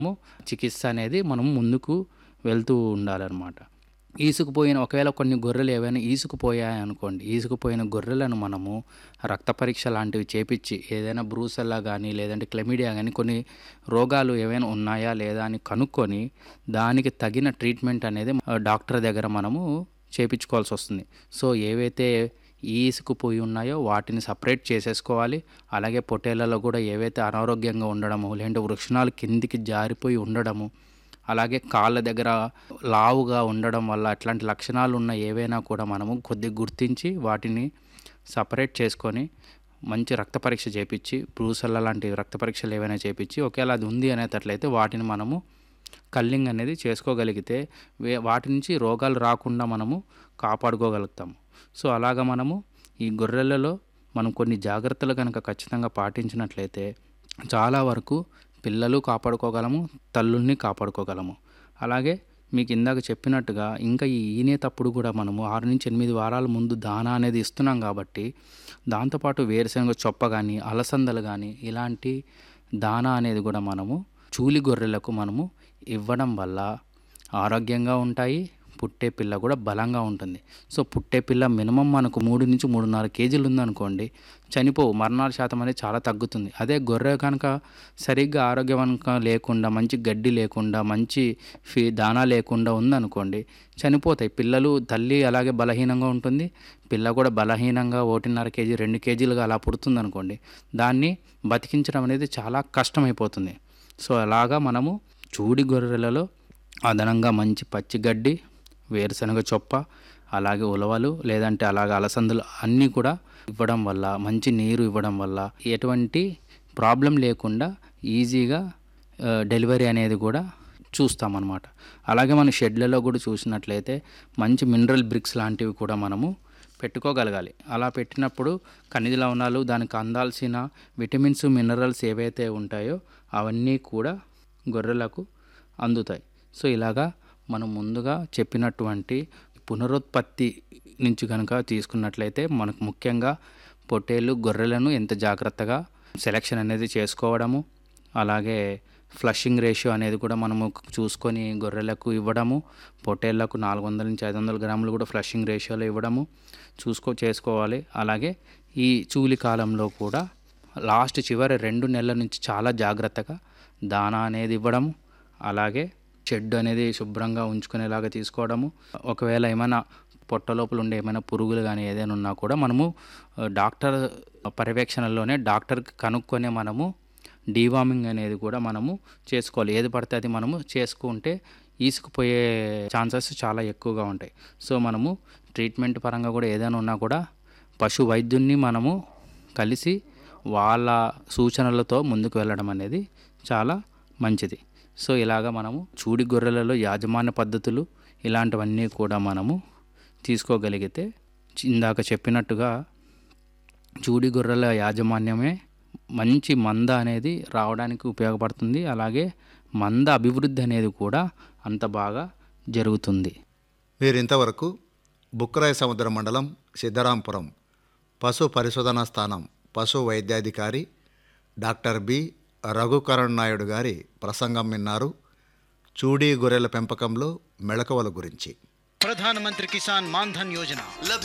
చికిత్స అనేది మనం ముందుకు వెళ్తూ ఉండాలన్నమాట ఈసుకుపోయిన ఒకవేళ కొన్ని గొర్రెలు ఏవైనా ఈసుకుపోయాయి అనుకోండి ఈసుకుపోయిన గొర్రెలను మనము రక్త పరీక్ష లాంటివి చేపించి ఏదైనా బ్రూసెల్లా కానీ లేదంటే క్లెమిడియా కానీ కొన్ని రోగాలు ఏవైనా ఉన్నాయా లేదా అని కనుక్కొని దానికి తగిన ట్రీట్మెంట్ అనేది ఆ, డాక్టర్ దగ్గర మనము చేపించుకోవాల్సి వస్తుంది సో ఏవైతే ఈసుకుపోయి ఉన్నాయో వాటిని సపరేట్ చేసేసుకోవాలి అలాగే పొట్టేళ్లలో కూడా ఏవైతే అనారోగ్యంగా ఉండడము లేదంటే వృక్షణాలు కిందికి జారిపోయి ఉండడము అలాగే కాళ్ళ దగ్గర లావుగా ఉండడం వల్ల అట్లాంటి లక్షణాలు ఉన్న ఏవైనా కూడా మనము కొద్దిగా గుర్తించి వాటిని సపరేట్ చేసుకొని మంచి రక్త పరీక్ష చేపించి బ్రూసెల్ల లాంటి రక్త పరీక్షలు ఏవైనా చేపించి ఒకవేళ అది ఉంది అనేటట్లయితే వాటిని మనము కల్లింగ్ అనేది చేసుకోగలిగితే వే వాటి నుంచి రోగాలు రాకుండా మనము కాపాడుకోగలుగుతాము సో అలాగ మనము ఈ గొర్రెలలో మనం కొన్ని జాగ్రత్తలు కనుక ఖచ్చితంగా పాటించినట్లయితే చాలా వరకు పిల్లలు కాపాడుకోగలము తల్లుల్ని కాపాడుకోగలము అలాగే మీకు ఇందాక చెప్పినట్టుగా ఇంకా ఈ ఈనేటప్పుడు కూడా మనము ఆరు నుంచి ఎనిమిది వారాల ముందు దానా అనేది ఇస్తున్నాం కాబట్టి దాంతోపాటు వేరుశనగ చొప్ప కానీ అలసందలు కానీ ఇలాంటి దానా అనేది కూడా మనము చూలి గొర్రెలకు మనము ఇవ్వడం వల్ల ఆరోగ్యంగా ఉంటాయి పుట్టే పిల్ల కూడా బలంగా ఉంటుంది సో పుట్టే పిల్ల మినిమం మనకు మూడు నుంచి మూడున్నర కేజీలు ఉందనుకోండి చనిపోవు మరణాల శాతం అనేది చాలా తగ్గుతుంది అదే గొర్రె కనుక సరిగ్గా ఆరోగ్యవంతంగా లేకుండా మంచి గడ్డి లేకుండా మంచి ఫీ దానా లేకుండా ఉందనుకోండి చనిపోతాయి పిల్లలు తల్లి అలాగే బలహీనంగా ఉంటుంది పిల్ల కూడా బలహీనంగా ఒకటిన్నర కేజీ రెండు కేజీలుగా అలా పుడుతుంది అనుకోండి దాన్ని బతికించడం అనేది చాలా కష్టమైపోతుంది సో అలాగా మనము చూడి గొర్రెలలో అదనంగా మంచి పచ్చి గడ్డి వేరుశనగ చొప్ప అలాగే ఉలవలు లేదంటే అలాగే అలసందులు అన్నీ కూడా ఇవ్వడం వల్ల మంచి నీరు ఇవ్వడం వల్ల ఎటువంటి ప్రాబ్లం లేకుండా ఈజీగా ఆ, డెలివరీ అనేది కూడా చూస్తామన్నమాట అలాగే మన షెడ్లలో కూడా చూసినట్లయితే మంచి మినరల్ బ్రిక్స్ లాంటివి కూడా మనము పెట్టుకోగలగాలి అలా పెట్టినప్పుడు ఖనిజ లవణాలు దానికి అందాల్సిన విటమిన్స్ మినరల్స్ ఏవైతే ఉంటాయో అవన్నీ కూడా గొర్రెలకు అందుతాయి సో ఇలాగా మనం ముందుగా చెప్పినటువంటి పునరుత్పత్తి నుంచి కనుక తీసుకున్నట్లయితే మనకు ముఖ్యంగా పొట్టేళ్ళు గొర్రెలను ఎంత జాగ్రత్తగా సెలెక్షన్ అనేది చేసుకోవడము అలాగే ఫ్లషింగ్ రేషియో అనేది కూడా మనము చూసుకొని గొర్రెలకు ఇవ్వడము పొట్టేళ్లకు నాలుగు వందల నుంచి ఐదు వందల గ్రాములు కూడా ఫ్లషింగ్ రేషియోలో ఇవ్వడము చూసుకో చేసుకోవాలి అలాగే ఈ చూలి కాలంలో కూడా లాస్ట్ చివరి రెండు నెలల నుంచి చాలా జాగ్రత్తగా దానా అనేది ఇవ్వడము అలాగే షెడ్ అనేది శుభ్రంగా ఉంచుకునేలాగా తీసుకోవడము ఒకవేళ ఏమైనా పొట్ట లోపల ఉండే ఏమైనా పురుగులు కానీ ఏదైనా ఉన్నా కూడా మనము ఆ, డాక్టర్ పర్యవేక్షణలోనే డాక్టర్కి కనుక్కొనే మనము డీవార్మింగ్ అనేది కూడా మనము చేసుకోవాలి ఏది పడితే అది మనము చేసుకుంటే ఈసుకుపోయే ఛాన్సెస్ చాలా ఎక్కువగా ఉంటాయి సో మనము ట్రీట్మెంట్ పరంగా కూడా ఏదైనా ఉన్నా కూడా పశు వైద్యున్ని మనము కలిసి వాళ్ళ సూచనలతో ముందుకు వెళ్ళడం అనేది చాలా మంచిది సో ఇలాగ మనము చూడి గొర్రెలలో యాజమాన్య పద్ధతులు ఇలాంటివన్నీ కూడా మనము తీసుకోగలిగితే ఇందాక చెప్పినట్టుగా చూడి గొర్రెల యాజమాన్యమే మంచి మంద అనేది రావడానికి ఉపయోగపడుతుంది అలాగే మంద అభివృద్ధి అనేది కూడా అంత బాగా జరుగుతుంది మీరు ఇంతవరకు బుక్కరాయ సముద్ర మండలం సిద్ధరాంపురం పశు పరిశోధనా స్థానం పశు వైద్యాధికారి డాక్టర్ బి రఘుకరణ్ నాయుడు గారి ప్రసంగం విన్నారు చూడీ గొర్రెల పెంపకంలో మెళకువల గురించి ప్రధానమంత్రి కిసాన్ మాన్ధన్ యోజన